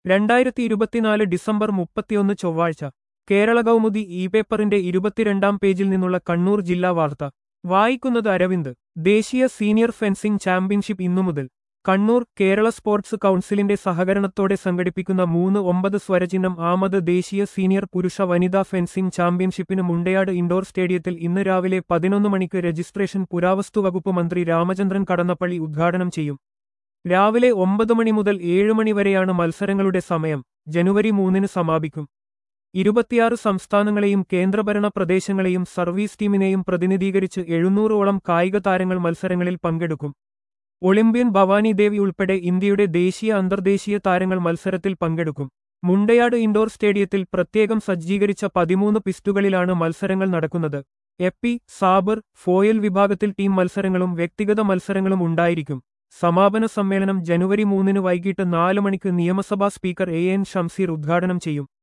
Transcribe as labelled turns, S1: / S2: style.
S1: രണ്ടായിരത്തി ഇരുപത്തിനാല് ഡിസംബർ മുപ്പത്തിയൊന്ന് ചൊവ്വാഴ്ച കേരള കൗമുദി ഇ പേപ്പറിന്റെ ഇരുപത്തിരണ്ടാം പേജിൽ നിന്നുള്ള കണ്ണൂർ ജില്ലാ വാർത്ത വായിക്കുന്നത് അരവിന്ദ് ദേശീയ സീനിയർ ഫെൻസിംഗ് ചാമ്പ്യൻഷിപ്പ് ഇന്നു മുതൽ കണ്ണൂർ കേരള സ്പോർട്സ് കൗൺസിലിന്റെ സഹകരണത്തോടെ സംഘടിപ്പിക്കുന്ന മൂന്ന് ഒമ്പത് സ്വരചിഹ്നം ആമത് ദേശീയ സീനിയർ പുരുഷ വനിതാ ഫെൻസിംഗ് ചാമ്പ്യൻഷിപ്പിന് മുണ്ടയാട് ഇൻഡോർ സ്റ്റേഡിയത്തിൽ ഇന്ന് രാവിലെ പതിനൊന്ന് മണിക്ക് രജിസ്ട്രേഷൻ പുരാവസ്തു വകുപ്പ് മന്ത്രി രാമചന്ദ്രൻ കടന്നപ്പള്ളി ഉദ്ഘാടനം ചെയ്യും രാവിലെ ഒമ്പത് മണി മുതൽ ഏഴ് മണി വരെയാണ് മത്സരങ്ങളുടെ സമയം ജനുവരി മൂന്നിന് സമാപിക്കും ഇരുപത്തിയാറ് സംസ്ഥാനങ്ങളെയും കേന്ദ്രഭരണ പ്രദേശങ്ങളെയും സർവീസ് ടീമിനെയും പ്രതിനിധീകരിച്ച് എഴുന്നൂറോളം കായിക താരങ്ങൾ മത്സരങ്ങളിൽ പങ്കെടുക്കും ഒളിമ്പ്യൻ ഭവാനി ദേവി ഉൾപ്പെടെ ഇന്ത്യയുടെ ദേശീയ അന്തർദേശീയ താരങ്ങൾ മത്സരത്തിൽ പങ്കെടുക്കും മുണ്ടയാട് ഇൻഡോർ സ്റ്റേഡിയത്തിൽ പ്രത്യേകം സജ്ജീകരിച്ച പതിമൂന്ന് പിസ്റ്റുകളിലാണ് മത്സരങ്ങൾ നടക്കുന്നത് എപ്പി സാബർ ഫോയൽ വിഭാഗത്തിൽ ടീം മത്സരങ്ങളും വ്യക്തിഗത മത്സരങ്ങളും ഉണ്ടായിരിക്കും സമാപന സമ്മേളനം ജനുവരി മൂന്നിന് വൈകിട്ട് നാല് മണിക്ക് നിയമസഭാ സ്പീക്കർ എ എൻ ഷംസീർ ഉദ്ഘാടനം ചെയ്യും